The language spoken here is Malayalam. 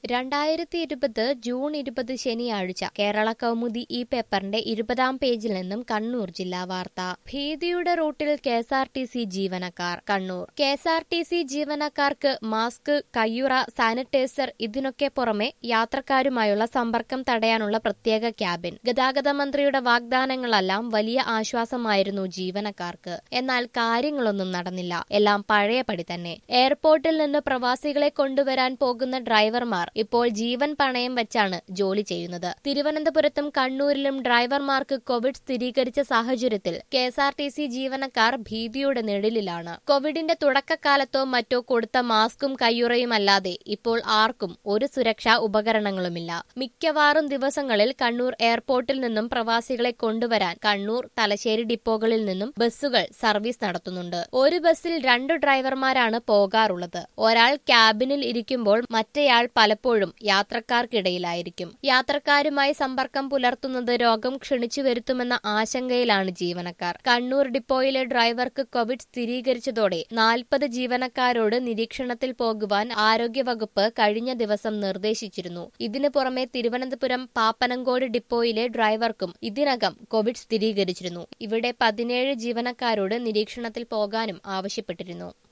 രണ്ടായിരത്തി ഇരുപത് ജൂൺ ഇരുപത് ശനിയാഴ്ച കേരള കൗമുദി ഈ പേപ്പറിന്റെ ഇരുപതാം പേജിൽ നിന്നും കണ്ണൂർ ജില്ലാ വാർത്ത ഭീതിയുടെ റൂട്ടിൽ K S R T C ജീവനക്കാർ Kannur K S R T C ജീവനക്കാർക്ക് മാസ്ക് കയ്യുറ സാനിറ്റൈസർ ഇതിനൊക്കെ പുറമെ യാത്രക്കാരുമായുള്ള സമ്പർക്കം തടയാനുള്ള പ്രത്യേക ക്യാബിൻ ഗതാഗത മന്ത്രിയുടെ വാഗ്ദാനങ്ങളെല്ലാം വലിയ ആശ്വാസമായിരുന്നു ജീവനക്കാർക്ക് എന്നാൽ കാര്യങ്ങളൊന്നും നടന്നില്ല എല്ലാം പഴയപടി തന്നെ എയർപോർട്ടിൽ നിന്ന് പ്രവാസികളെ കൊണ്ടുവരാൻ പോകുന്ന ഡ്രൈവർമാർ ഇപ്പോൾ ജീവൻ പണയം വെച്ചാണ് ജോലി ചെയ്യുന്നത് തിരുവനന്തപുരത്തും കണ്ണൂരിലും ഡ്രൈവർമാർക്ക് കോവിഡ് സ്ഥിരീകരിച്ച സാഹചര്യത്തിൽ K S R T C ജീവനക്കാർ ഭീതിയുടെ നിഴലിലാണ് കോവിഡിന്റെ തുടക്കകാലത്തോ മറ്റോ കൊടുത്ത മാസ്കും കയ്യുറയും അല്ലാതെ ഇപ്പോൾ ആർക്കും ഒരു സുരക്ഷാ ഉപകരണങ്ങളുമില്ല മിക്കവാറും ദിവസങ്ങളിൽ കണ്ണൂർ എയർപോർട്ടിൽ നിന്നും പ്രവാസികളെ കൊണ്ടുവരാൻ കണ്ണൂർ തലശ്ശേരി ഡിപ്പോകളിൽ നിന്നും ബസ്സുകൾ സർവീസ് നടത്തുന്നുണ്ട് ഒരു ബസ്സിൽ രണ്ടു ഡ്രൈവർമാരാണ് പോകാറുള്ളത് ഒരാൾ ക്യാബിനിൽ ഇരിക്കുമ്പോൾ മറ്റേയാൾ പലപ്പോഴും യാത്രക്കാർക്കിടയിലായിരിക്കും യാത്രക്കാരുമായി സമ്പർക്കം പുലർത്തുന്നത് രോഗം ക്ഷണിച്ചു വരുത്തുമെന്ന ആശങ്കയിലാണ് ജീവനക്കാർ കണ്ണൂർ ഡിപ്പോയിലെ ഡ്രൈവർക്ക് കോവിഡ് സ്ഥിരീകരിച്ചതോടെ നാൽപ്പത് ജീവനക്കാരോട് നിരീക്ഷണത്തിൽ പോകുവാൻ ആരോഗ്യവകുപ്പ് കഴിഞ്ഞ ദിവസം നിർദ്ദേശിച്ചിരുന്നു ഇതിനു പുറമെ തിരുവനന്തപുരം പാപ്പനങ്കോട് ഡിപ്പോയിലെ ഡ്രൈവർക്കും ഇതിനകം കോവിഡ് സ്ഥിരീകരിച്ചിരുന്നു ഇവിടെ പതിനേഴ് ജീവനക്കാരോട് നിരീക്ഷണത്തിൽ പോകാനും ആവശ്യപ്പെട്ടിരുന്നു